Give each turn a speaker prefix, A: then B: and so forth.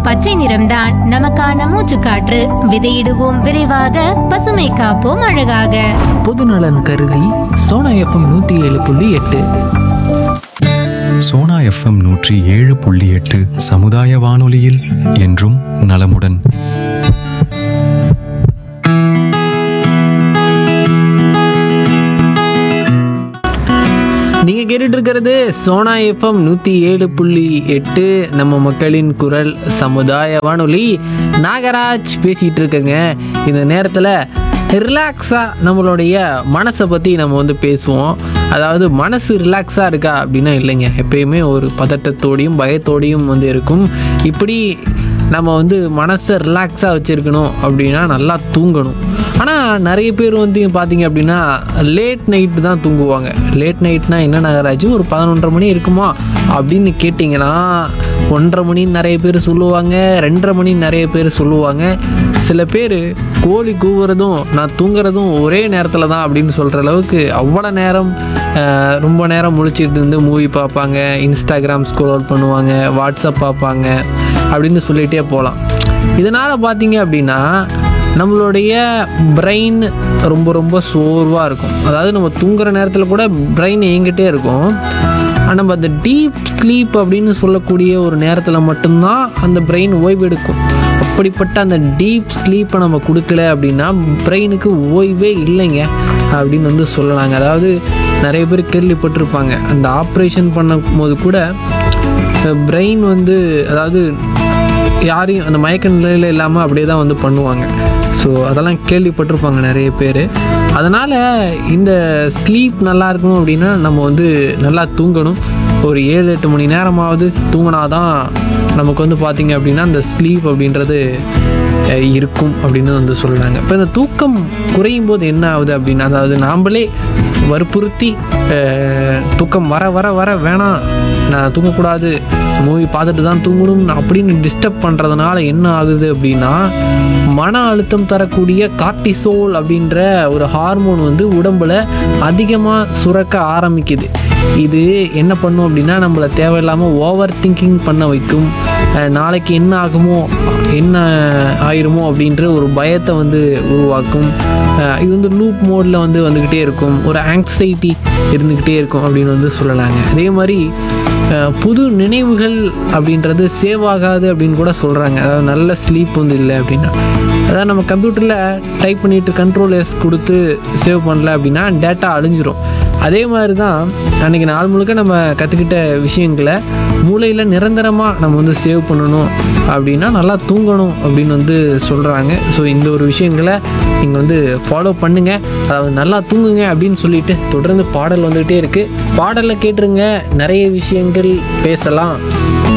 A: பச்சை நிறம்தான் நமக்கான மூச்சுக்காற்று விதையிடுவோம் விரைவாக பசுமை காப்போம் அழகாக
B: பொதுநலன் கருதி சோனா எஃப்எம் நூற்றி ஏழு புள்ளி எட்டு
C: சோனா எஃப்எம் நூற்றி ஏழு புள்ளி எட்டு சமுதாய வானொலியில் என்றும் நலமுடன்
B: நீங்கள் கேட்டுட்டு இருக்கிறது சோனா எஃப்எம் நூற்றி ஏழு புள்ளி எட்டு நம்ம மக்களின் குரல் சமுதாய வானொலி நாகராஜ் பேசிகிட்டு இருக்கேங்க இந்த நேரத்தில் ரிலாக்ஸாக நம்மளுடைய மனசை பற்றி நம்ம வந்து பேசுவோம் அதாவது மனசு ரிலாக்ஸாக இருக்கா அப்படின்னா இல்லைங்க எப்பயுமே ஒரு பதட்டத்தோடையும் பயத்தோடையும் வந்து இருக்கும் இப்படி நம்ம வந்து மனசை ரிலாக்ஸாக வச்சுருக்கணும் அப்படின்னா நல்லா தூங்கணும் ஆனால் நிறைய பேர் வந்து பார்த்தீங்க அப்படின்னா லேட் நைட்டு தான் தூங்குவாங்க லேட் நைட்னா என்ன நகராஜ் ஒரு பதினொன்றரை மணி இருக்குமா அப்படின்னு கேட்டிங்கன்னா ஒன்றரை மணி நிறைய பேர் சொல்லுவாங்க ரெண்டரை மணி நிறைய பேர் சொல்லுவாங்க சில பேர் கோழி கூவுறதும் நான் தூங்குறதும் ஒரே நேரத்தில் தான் அப்படின்னு சொல்கிற அளவுக்கு அவ்வளோ நேரம் அஹ், ரொம்ப நேரம் முழிச்சிட்டு இருந்து மூவி பார்ப்பாங்க இன்ஸ்டாகிராம் ஸ்க்ரோல் பண்ணுவாங்க வாட்ஸ்அப் பார்ப்பாங்க அப்படின்னு சொல்லிகிட்டே போகலாம் இதனால் பார்த்தீங்க அப்படின்னா நம்மளுடைய பிரெயின் ரொம்ப ரொம்ப சோர்வாக இருக்கும் அதாவது நம்ம தூங்குற நேரத்தில் கூட பிரெயின் இயங்கிட்டே இருக்கும் ஆனா, நம்ம அந்த டீப் ஸ்லீப் அப்படின்னு சொல்லக்கூடிய ஒரு நேரத்தில் மட்டும்தான் அந்த பிரெயின் ஓய்வு எடுக்கும் அப்படிப்பட்ட அந்த டீப் ஸ்லீப்பை நம்ம கொடுக்கல அப்படின்னா பிரெயினுக்கு ஓய்வே இல்லைங்க அப்படின்னு வந்து சொல்லலாங்க அதாவது நிறைய பேர் கேள்விப்பட்டிருப்பாங்க அந்த ஆப்ரேஷன் பண்ணும் போது கூட பிரெயின் வந்து அதாவது யாரையும் அந்த மயக்க நிலையில் இல்லாமல் அப்படியே தான் வந்து பண்ணுவாங்க ஸோ அதெல்லாம் கேள்விப்பட்டிருப்பாங்க நிறைய பேர் அதனால் இந்த ஸ்லீப் நல்லா இருக்கணும் அப்படின்னா நம்ம வந்து நல்லா தூங்கணும் ஒரு ஏழு எட்டு மணி நேரமாவது தூங்கினாதான் நமக்கு வந்து பார்த்திங்க அப்படின்னா அந்த ஸ்லீப் அப்படின்றது அஹ், இருக்கும் அப்படின்னு வந்து சொல்கிறாங்க இப்போ இந்த தூக்கம் குறையும் போது என்ன ஆகுது அப்படின்னா அதாவது நாம்ளே வற்புறுத்தி அஹ், தூக்கம் வர வர வர வேணாம் நான் தூங்கக்கூடாது மூவி பார்த்துட்டு தான் தூங்கணும் அப்படின்னு டிஸ்டர்ப் பண்ணுறதுனால என்ன ஆகுது அப்படின்னா மன அழுத்தம் தரக்கூடிய கார்டிசோல் அப்படின்ற ஒரு ஹார்மோன் வந்து உடம்புல அதிகமாக சுரக்க ஆரம்பிக்குது இது என்ன பண்ணும் அப்படின்னா நம்மளை தேவையில்லாமல் ஓவர் திங்கிங் பண்ண வைக்கும் அஹ் நாளைக்கு என்ன ஆகுமோ என்ன ஆயிருமோ அப்படின்ற ஒரு பயத்தை வந்து உருவாக்கும் அஹ் இது வந்து லூப் மோடில் வந்து வந்துக்கிட்டே இருக்கும் ஒரு ஆங்ஸைட்டி இருந்துக்கிட்டே இருக்கும் அப்படின்னு வந்து சொல்லலாங்க அதே மாதிரி அஹ் புது நினைவுகள் அப்படின்றது சேவ் ஆகாது அப்படின்னு கூட சொல்கிறாங்க அதாவது நல்ல ஸ்லீப் வந்து இல்லை அப்படின்னா அதாவது நம்ம கம்ப்யூட்டரில் டைப் பண்ணிட்டு கண்ட்ரோல் எஸ் கொடுத்து சேவ் பண்ணல அப்படின்னா டேட்டா அழிஞ்சிரும் அதே மாதிரி தான் அன்றைக்கி நாள் முழுக்க நம்ம கற்றுக்கிட்ட விஷயங்களை மூளையில் நிரந்தரமாக நம்ம வந்து சேவ் பண்ணணும் அப்படின்னா நல்லா தூங்கணும் அப்படின்னு வந்து சொல்கிறாங்க ஸோ இந்த ஒரு விஷயங்களை நீங்கள் வந்து ஃபாலோ பண்ணுங்கள் அதாவது நல்லா தூங்குங்க அப்படின்னு சொல்லிட்டு தொடர்ந்து பாடல் வந்துகிட்டே இருக்குது பாடலை கேட்டுருங்க நிறைய விஷயங்கள் பேசலாம்